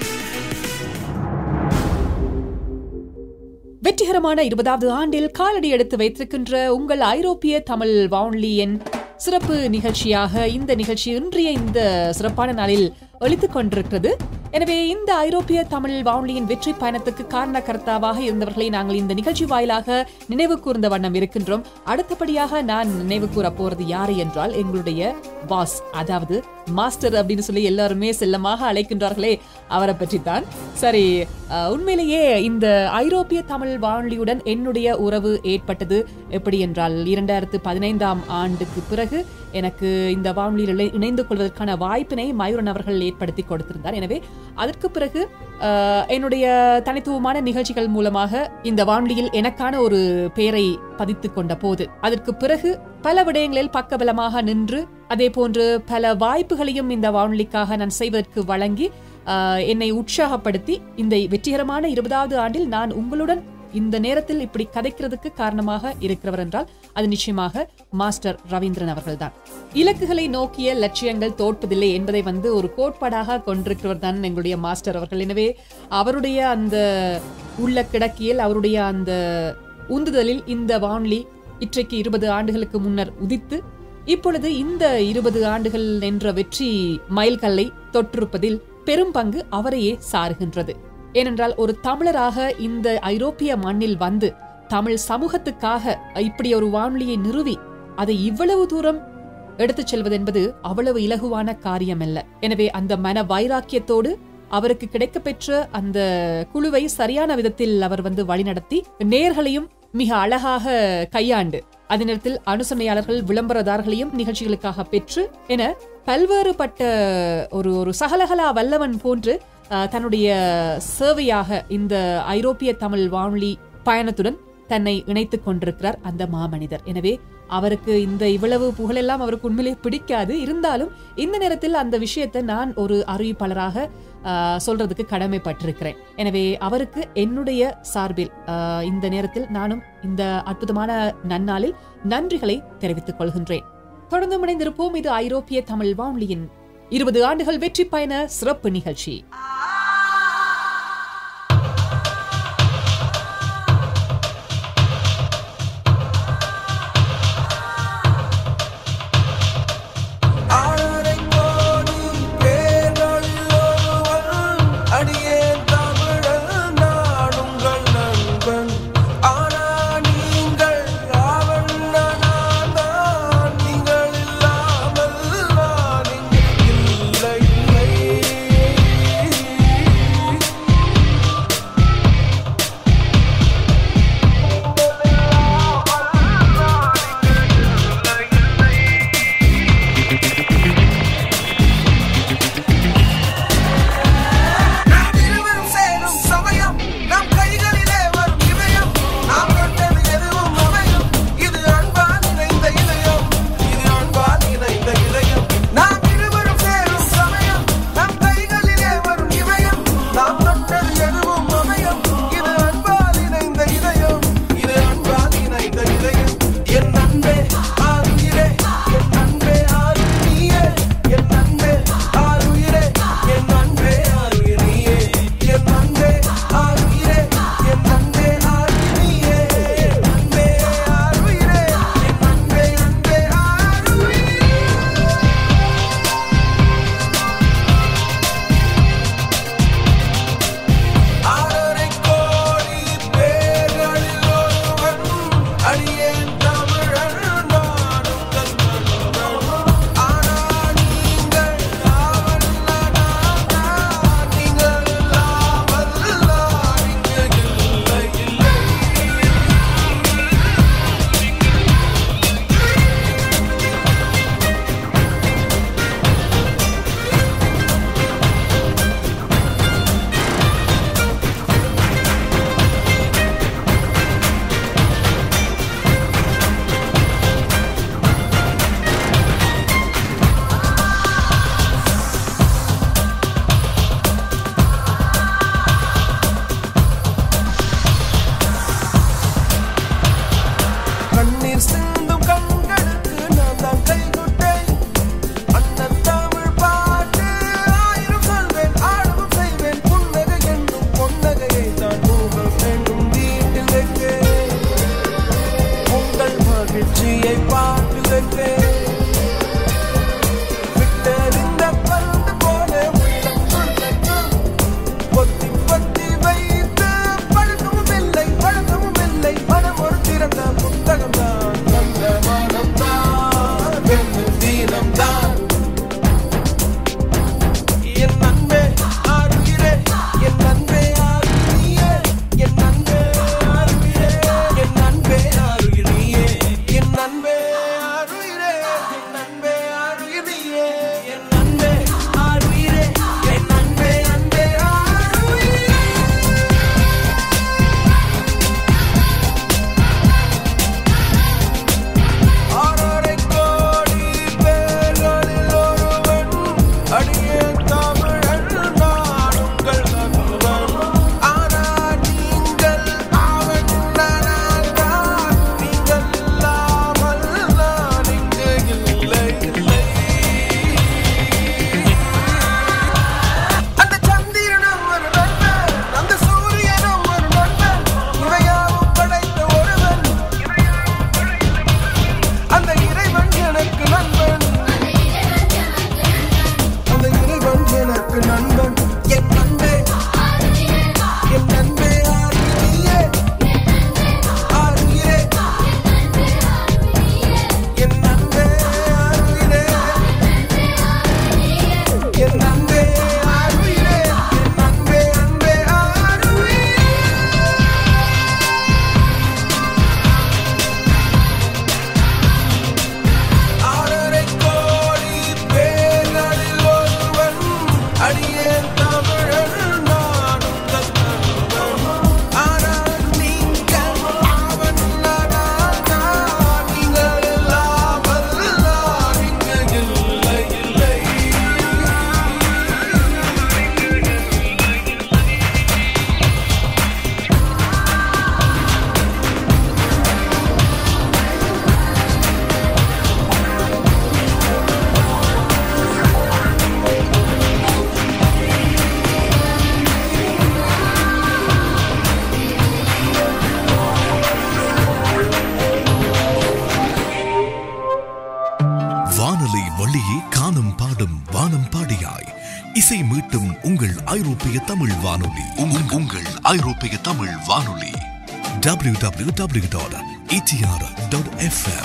வெற்றிகரமான இருபதாவது ஆண்டில் காலடி எடுத்து வைத்திருக்கின்ற உங்கள் ஐரோப்பிய தமிழ் வானொலியின் சிறப்பு நிகழ்ச்சியாக இந்த நிகழ்ச்சி இன்றைய இந்த சிறப்பான நாளில் ஒலித்துக் கொண்டிருக்கிறது எனவே இந்த ஐரோப்பிய தமிழ் வானொலியின் வெற்றி பயணத்துக்கு காரணகர்த்தாவாக இருந்தவர்களை நாங்கள் இந்த நிகழ்ச்சி வாயிலாக நினைவு கூர்ந்த வண்ணம் இருக்கின்றோம் அடுத்தபடியாக நான் நினைவு கூற போறது யாரு என்றால் எங்களுடைய பாஸ் அதாவது மாஸ்டர் அப்படின்னு சொல்லி எல்லாருமே செல்லமாக அழைக்கின்றார்களே அவரை பற்றி தான் சரி அஹ், உண்மையிலேயே இந்த ஐரோப்பிய தமிழ் வானொலியுடன் என்னுடைய உறவு ஏற்பட்டது எப்படி என்றால் இரண்டாயிரத்து பதினைந்தாம் ஆண்டுக்கு பிறகு எனக்கு இந்த வானொலியில் இணை- இணைந்து கொள்வதற்கான வாய்ப்பினை மயூரன் அவர்கள் ஏற்படுத்தி கொடுத்திருந்தார் எனவே அதற்கு பிறகு அஹ், என்னுடைய தனித்துவமான நிகழ்ச்சிகள் மூலமாக இந்த வானொலியில் எனக்கான ஒரு பெயரை பதித்துக் கொண்ட போது அதற்கு பிறகு பல விடயங்களில் பக்கபலமாக நின்று அதே போன்று பல வாய்ப்புகளையும் இந்த வானொலிக்காக நான் செய்வதற்கு வழங்கி ஆஹ், என்னை உற்சாகப்படுத்தி இந்த வெற்றிகரமான இருபதாவது ஆண்டில் நான் உங்களுடன் இந்த நேரத்தில் இப்படி கதைக்கிறதுக்கு காரணமாக இருக்கிறவர் என்றால் அது நிச்சயமாக மாஸ்டர் ரவீந்திரன் அவர்கள்தான் இலக்குகளை நோக்கிய லட்சியங்கள் தோற்பதில்லை என்பதை வந்து ஒரு கோட்பாடாக கொண்டிருக்கிறவர் தான் எங்களுடைய மாஸ்டர் அவர்கள் எனவே அவருடைய அந்த உள்ள கிடக்கியல் அவருடைய அந்த உந்துதலில் இந்த வானொலி இன்றைக்கு இருபது ஆண்டுகளுக்கு முன்னர் உதித்து இப்பொழுது இந்த இருபது ஆண்டுகள் என்ற வெற்றி மைல்கல்லை தொற்றிருப்பதில் பெரும் பங்கு அவரையே சாருகின்றது ஏனென்றால் ஒரு தமிழராக இந்த ஐரோப்பிய மண்ணில் வந்து தமிழ் சமூகத்துக்காக இப்படி ஒரு வானொலியை நிறுவி அதை இவ்வளவு தூரம் எடுத்துச் செல்வது என்பது அவ்வளவு இலகுவான காரியம் அல்ல எனவே அந்த மன வைராக்கியத்தோடு அவருக்கு கிடைக்கப்பெற்ற அந்த குழுவை சரியான விதத்தில் அவர் வந்து வழிநடத்தி நேர்களையும் மிக அழகாக கையாண்டு அதே நேரத்தில் அனுசரணையாளர்கள் விளம்பரதாரர்களையும் நிகழ்ச்சிகளுக்காக பெற்று என பல்வேறுபட்ட ஒரு ஒரு சகலகலா வல்லவன் போன்று அஹ், தன்னுடைய சேவையாக இந்த ஐரோப்பிய தமிழ் வானொலி பயணத்துடன் தன்னை இணைத்துக் கொண்டிருக்கிறார் அந்த மாமனிதர் எனவே அவருக்கு இந்த இவ்வளவு புகழெல்லாம் அவருக்கு உண்மையிலே பிடிக்காது இருந்தாலும் இந்த நேரத்தில் அந்த விஷயத்தை நான் ஒரு அறிவிப்பாளராக ஆஹ், சொல்றதுக்கு கடமைப்பட்டிருக்கிறேன் எனவே அவருக்கு என்னுடைய சார்பில் ஆஹ், இந்த நேரத்தில் நானும் இந்த அற்புதமான நன்னாளில் நன்றிகளை தெரிவித்துக் கொள்கின்றேன் தொடர்ந்து இணைந்திருப்போம் இது ஐரோப்பிய தமிழ் வானொலியின் இருபது ஆண்டுகள் வெற்றி பயண சிறப்பு நிகழ்ச்சி ஆறரைக் கோடி பேர்களில் ஒருவன் அடியேன் தமிழன் நான் உங்கள் நண்பன் ஆனா நீங்கள் அவன் நான் தான் நீங்கள் இல்லாமல் நான் இங்கு இல்லை இல்லை இசை மீட்டும் உங்கள் ஐரோப்பிய தமிழ் வானொலி உங்- உங்கள் ஐரோப்பிய தமிழ் வானொலி www.etr.fm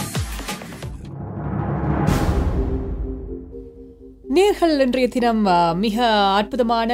நேர்கள் இன்றைய தினம் ஆ, மிக அற்புதமான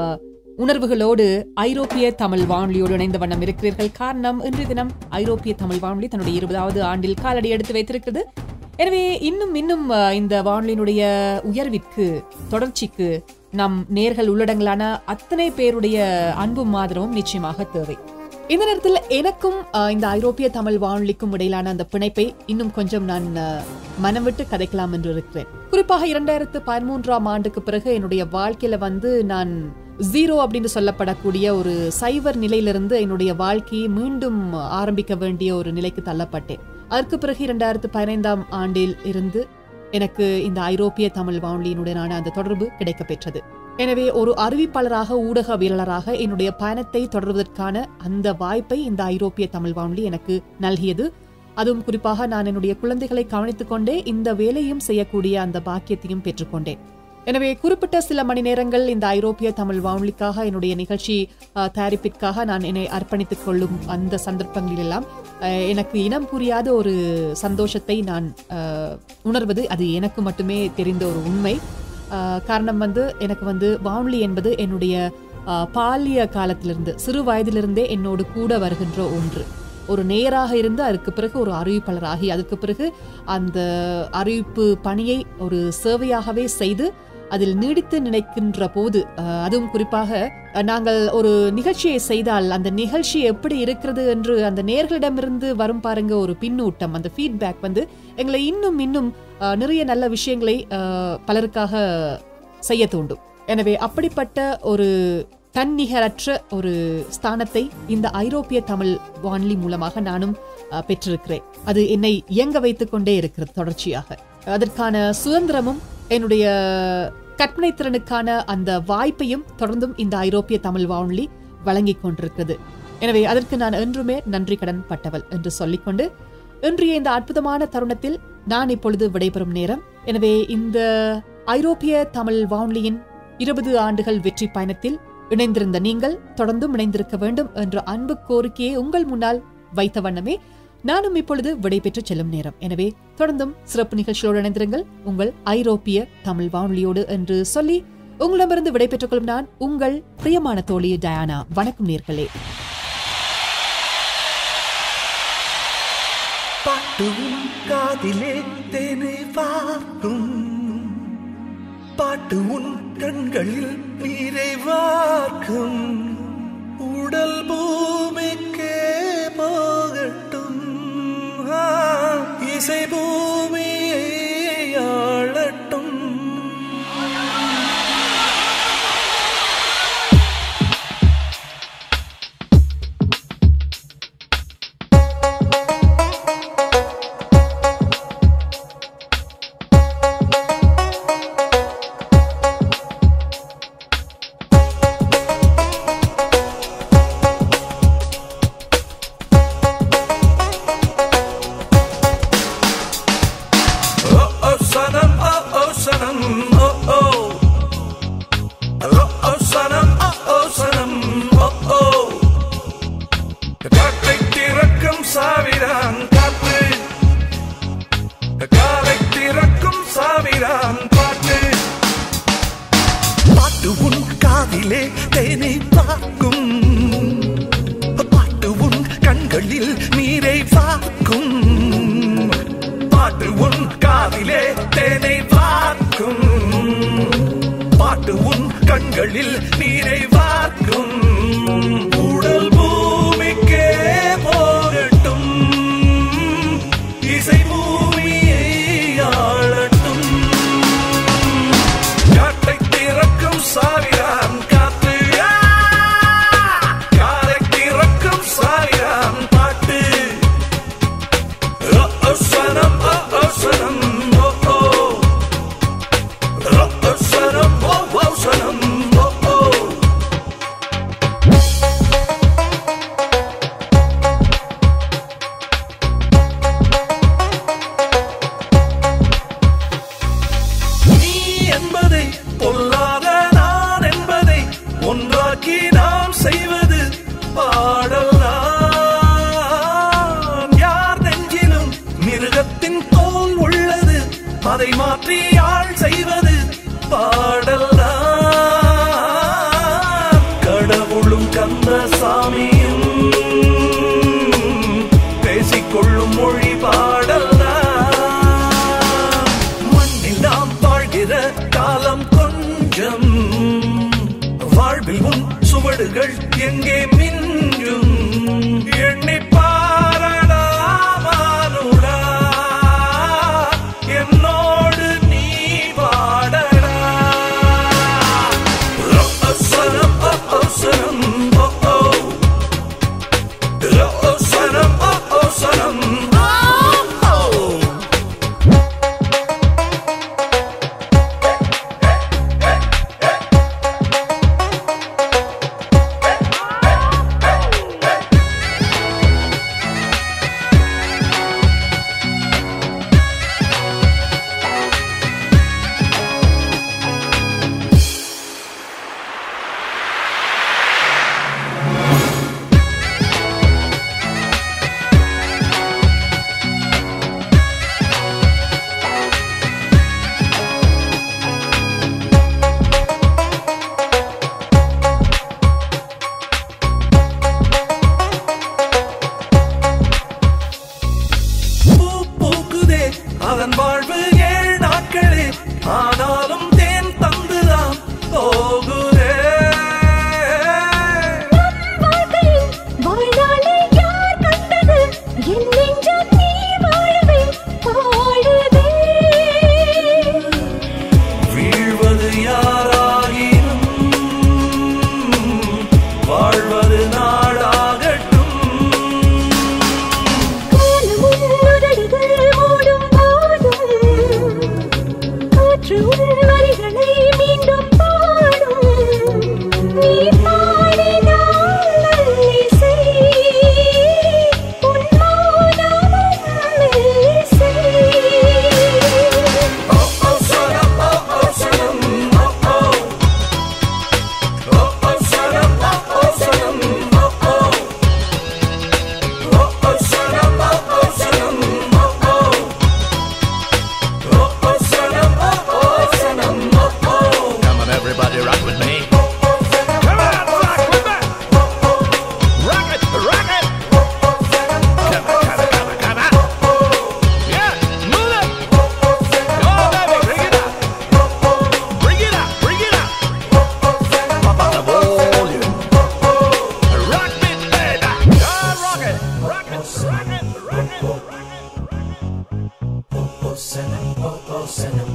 உணர்வுகளோடு ஐரோப்பிய தமிழ் வானொலியோடு இணைந்த வண்ணம் இருக்கிறீர்கள் காரணம் இன்றைய தினம் ஐரோப்பிய தமிழ் வானொலி தன்னுடைய இருபதாவது ஆண்டில் காலடி எடுத்து வைத்திருக்கிறது எனவே இன்னும் இன்னும் ஆ, இந்த வானொலியினுடைய உயர்விற்கு தொடர்ச்சிக்கு நம் நேர்கள் உள்ளடங்களான அத்தனை பேருடைய அன்பும் ஆதரவும் நிச்சயமாக தேவை இந்த நேரத்தில் எனக்கும் அஹ், இந்த ஐரோப்பிய தமிழ் வானொலிக்கும் இடையிலான அந்த பிணைப்பை இன்னும் கொஞ்சம் நான் அஹ், மனம் விட்டு கதைக்கலாம் என்று இருக்கிறேன் குறிப்பாக இரண்டாயிரத்து பதிமூன்றாம் ஆண்டுக்கு பிறகு என்னுடைய வாழ்க்கையில வந்து நான் ஜீரோ அப்படின்னு சொல்லப்படக்கூடிய ஒரு சைவர் நிலையிலிருந்து என்னுடைய வாழ்க்கையை மீண்டும் ஆரம்பிக்க வேண்டிய ஒரு நிலைக்கு தள்ளப்பட்டேன் அதற்கு பிறகு இரண்டாயிரத்து பதினைந்தாம் ஆண்டில் இருந்து எனக்கு இந்த ஐரோப்பிய தமிழ் வானொலியினுடனான அந்த தொடர்பு கிடைக்கப் பெற்றது எனவே ஒரு அறிவிப்பாளராக ஊடகவியலாளராக என்னுடைய பயணத்தை தொடர்வதற்கான அந்த வாய்ப்பை இந்த ஐரோப்பிய தமிழ் வானொலி எனக்கு நல்கியது அதுவும் குறிப்பாக நான் என்னுடைய குழந்தைகளை கவனித்துக் கொண்டே இந்த வேலையும் செய்யக்கூடிய அந்த பாக்கியத்தையும் பெற்றுக்கொண்டேன் எனவே குறிப்பிட்ட சில மணி நேரங்கள் இந்த ஐரோப்பிய தமிழ் வானொலிக்காக என்னுடைய நிகழ்ச்சி அஹ், தயாரிப்பிற்காக நான் என்னை அர்ப்பணித்துக் கொள்ளும் அந்த சந்தர்ப்பங்களிலெல்லாம் அஹ், எனக்கு இனம் புரியாத ஒரு சந்தோஷத்தை நான் அஹ், உணர்வது அது எனக்கு மட்டுமே தெரிந்த ஒரு உண்மை அஹ், காரணம் வந்து எனக்கு வந்து வானொலி என்பது என்னுடைய அஹ், பாலிய காலத்திலிருந்து சிறு வயதிலிருந்தே என்னோடு கூட வருகின்ற ஒன்று ஒரு நேயராக இருந்து அதுக்கு பிறகு ஒரு அறிவிப்பாளராகி அதுக்கு பிறகு அந்த அறிவிப்பு பணியை ஒரு சேவையாகவே செய்து அதில் நீடித்து நினைக்கின்ற போது அஹ், அதுவும் குறிப்பாக அஹ், நாங்கள் ஒரு நிகழ்ச்சியை செய்தால் அந்த நிகழ்ச்சி எப்படி இருக்கிறது என்று அந்த நேர்களிடமிருந்து வரும் பாருங்க ஒரு பின்னூட்டம் அந்த ஃபீட்பேக் வந்து எங்களை இன்னும் இன்னும் அஹ், நிறைய நல்ல விஷயங்களை அஹ், பலருக்காக செய்ய தூண்டும் எனவே அப்படிப்பட்ட ஒரு தன்னிகரற்ற ஒரு ஸ்தானத்தை இந்த ஐரோப்பிய தமிழ் வானொலி மூலமாக நானும் அஹ், பெற்றிருக்கிறேன் அது என்னை இயங்க வைத்துக் கொண்டே இருக்கிறது தொடர்ச்சியாக அதற்கான சுதந்திரமும் என்னுடைய கற்பனை திறனுக்கான அந்த வாய்ப்பையும் தொடர்ந்தும் இந்த ஐரோப்பிய தமிழ் வானொலி வழங்கிக் கொண்டிருக்கிறது எனவே அதற்கு நான் என்றுமே நன்றி கடன் பட்டவள் என்று சொல்லிக்கொண்டு இன்றைய இந்த அற்புதமான தருணத்தில் நான் இப்பொழுது விடைபெறும் நேரம் எனவே இந்த ஐரோப்பிய தமிழ் வானொலியின் இருபது ஆண்டுகள் வெற்றி பயணத்தில் இணைந்திருந்த நீங்கள் தொடர்ந்தும் இணைந்திருக்க வேண்டும் என்ற அன்பு கோரிக்கையை உங்கள் முன்னால் வைத்த வண்ணமே நானும் இப்பொழுது விடைபெற்று செல்லும் நேரம் எனவே தொடர்ந்தும் சிறப்பு நிகழ்ச்சியோடு இணைந்திருங்கள் உங்கள் ஐரோப்பிய தமிழ் வானொலியோடு என்று சொல்லி உங்களிடமிருந்து விடைபெற்றுக் கொள்ளும் நான் உங்கள் பிரியமான தோழி டயானா வணக்கம் நேர்களே பாட்டும் காதிலே தேனை வார்க்கும் பாட்டு உன் கண்களில் நீரை வார்க்கும் உடல் பூமிக்கே போகட்டும் ஆ, இசை பூமியை ஆளட்டும் Oh oh sanam, oh oh sanam, oh oh. Oh oh sanam, oh oh sanam, oh oh. காற்றை திறக்கும் சாவிரான் காற்று காலை திறக்கும் சாவிரான் பாட்டு பாட்டு உன் காதிலே தேனை பார்க்கும் பாட்டு உன் கண்களில் நீரை பார்க்கும் பாட்டு உன் காதிலே தேனை பார்க்கும் பாட்டு உன் கண்களில் நீரை பார்க்கும் உடல் பூமிக்கே போகட்டும் இசை பூமியை ஆளட்டும் காட்டை திறக்கும் சாவிரான் காத்து ஆ! காலை திறக்கும் சாவிரான் பாட்டு Oh, oh, sanam, oh, oh, sanam, oh, oh. Oh, oh, sanam, oh, oh, sanam, oh, oh. செய்வது பாடல்தான் கடவுளும் கந்தசாமியும் பேசிக்கொள்ளும் மொழி பாடல்தான் மண்ணில் நாம் வாழ்கிற காலம் கொஞ்சம் வாழ்வில் உன் சுவடுகள் எங்கே மிஞ்சும் எண்ணி பாரடா மானுடா என்னோடு நீ பாடடா ரப்பசனம் அப்பசனம் ஓ ஓ ரப்பசனம் அப்பசனம் ஓ ஓ பூ பூக்குதே அதன் வாழ்வு ஏழு நாட்களே ஆனாலும் தேன் தந்துதான் போகுதே வாழ்நாளை யார் கண்டது என் நெஞ்சம் நீ வாழவே பாடுதே வீழ்வது யாராகினும் வாழ்வது நாடாகட்டும் காலமும் உதடுகள் மூடும் போதும் காற்று உன் வரிகளை மீண்டும் பாடும் நீ பாடினால் இசை உன் மௌனமும் இசை ஓ ஓ சனம் ஓ ஓ சனம் ஓ ஓ ஓ ஓ சனம் ஓ ஓ சனம் ஓ ஓ ஓ ஓ சனம் ஓ ஓ சனம் ஓ ஓ ஓ ஓ சனம் ஓ ஓ சனம் ஓ ஓ Come on, everybody, rock with me. Come on, rock with me. Rock it, rock it. Come on, come on, come on, come on. Yeah, move it. Go, baby, bring it up. Bring it up, bring it up. Pop up the volume. Rock it, baby. Go, rock it, rock it, rock it, rock it. oh, oh, send it, oh, oh, send it.